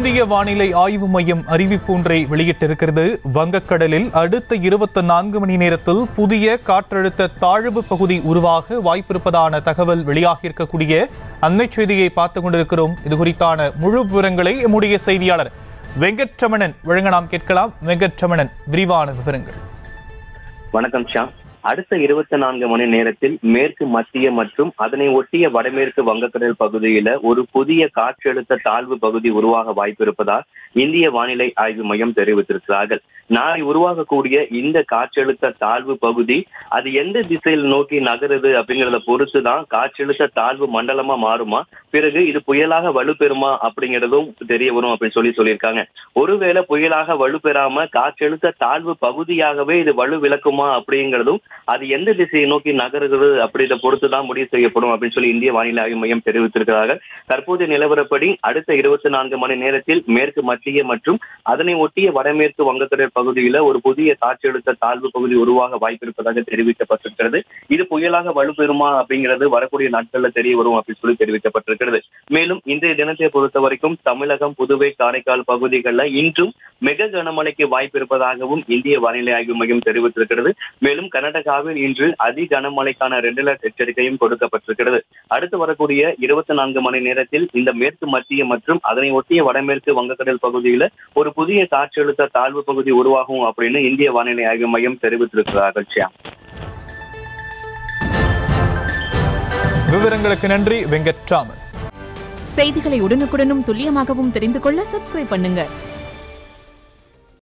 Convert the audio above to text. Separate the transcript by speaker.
Speaker 1: இந்திய வானிலை ஆய்வு மையம் அறிவிப்பு ஒன்றை வெளியிட்டிருக்கிறது வங்கக்கடலில் அடுத்த இருபத்தி நான்கு மணி நேரத்தில் புதிய காற்றழுத்த தாழ்வு பகுதி உருவாக வாய்ப்பிருப்பதான தகவல் வெளியாகியிருக்கக்கூடிய அண்மை செய்தியை பார்த்துக் கொண்டிருக்கிறோம் இது குறித்தான முழு விவரங்களை எம்முடைய செய்தியாளர் வெங்கட்ரமணன் வழங்க நாம் கேட்கலாம் வெங்கட்ரமணன் விரிவான விவரங்கள்
Speaker 2: வணக்கம் ஷா அடுத்த இருபத்தி நான்கு மணி நேரத்தில் மேற்கு மத்திய மற்றும் அதனை ஒட்டிய வடமேற்கு வங்கக்கடல் பகுதியில ஒரு புதிய காற்றழுத்த தாழ்வு பகுதி உருவாக வாய்ப்பு இருப்பதால் இந்திய வானிலை ஆய்வு மையம் தெரிவித்திருக்கிறார்கள் நாளை உருவாகக்கூடிய இந்த காற்றழுத்த தாழ்வு பகுதி அது எந்த திசையில் நோக்கி நகருது அப்படிங்கறத பொறுத்து தான் காற்றழுத்த தாழ்வு மண்டலமா மாறுமா பிறகு இது புயலாக வலுப்பெறுமா அப்படிங்கிறதும் தெரிய வரும் அப்படின்னு சொல்லி சொல்லியிருக்காங்க ஒருவேளை புயலாக வலுப்பெறாம காற்றழுத்த தாழ்வு பகுதியாகவே இது வலு விளக்குமா அப்படிங்கிறதும் அது எந்த திசையை நோக்கி நகருகிறது அப்படின்றத பொறுத்து தான் முடிவு செய்யப்படும் அப்படின்னு சொல்லி இந்திய வானிலை ஆய்வு மையம் தெரிவித்திருக்கிறார்கள் தற்போதைய நிலவரப்படி அடுத்த இருபத்தி நான்கு மணி நேரத்தில் மேற்கு மத்திய மற்றும் அதனை ஒட்டிய வடமேற்கு வங்கக்கடல் பகுதியில ஒரு புதிய காற்றழுத்த தாழ்வு பகுதி உருவாக வாய்ப்பிருப்பதாக தெரிவிக்கப்பட்டிருக்கிறது இது புயலாக வலுப்பெறுமா அப்படிங்கிறது வரக்கூடிய நாட்கள்ல தெரிய வரும் அப்படின்னு சொல்லி தெரிவிக்கப்பட்டிருக்கிறது மேலும் இன்றைய தினத்தை பொறுத்த வரைக்கும் தமிழகம் புதுவை காரைக்கால் பகுதிகளில் இன்றும் மிக கனமழைக்கு வாய்ப்பு இருப்பதாகவும் இந்திய வானிலை ஆய்வு மையம் தெரிவித்திருக்கிறது மேலும் கர்நாடகாவில் இன்று அதி கனமழைக்கான ரெண்டு அலர்ட் எச்சரிக்கையும் கொடுக்கப்பட்டிருக்கிறது அடுத்து வரக்கூடிய இருபத்தி நான்கு மணி நேரத்தில் இந்த மேற்கு மத்திய மற்றும் அதனை ஒட்டிய வடமேற்கு வங்கக்கடல் பகுதியில ஒரு புதிய காற்றழுத்த தாழ்வு பகுதி உருவாகும் அப்படின்னு இந்திய வானிலை ஆய்வு மையம் தெரிவித்திருக்கிறார்கள் ஷியா
Speaker 1: விவரங்களுக்கு நன்றி வெங்கட்ராமன்
Speaker 3: செய்திகளை உடனுக்குடனும் துல்லியமாகவும் தெரிந்து கொள்ள சப்ஸ்கிரைப் பண்ணுங்க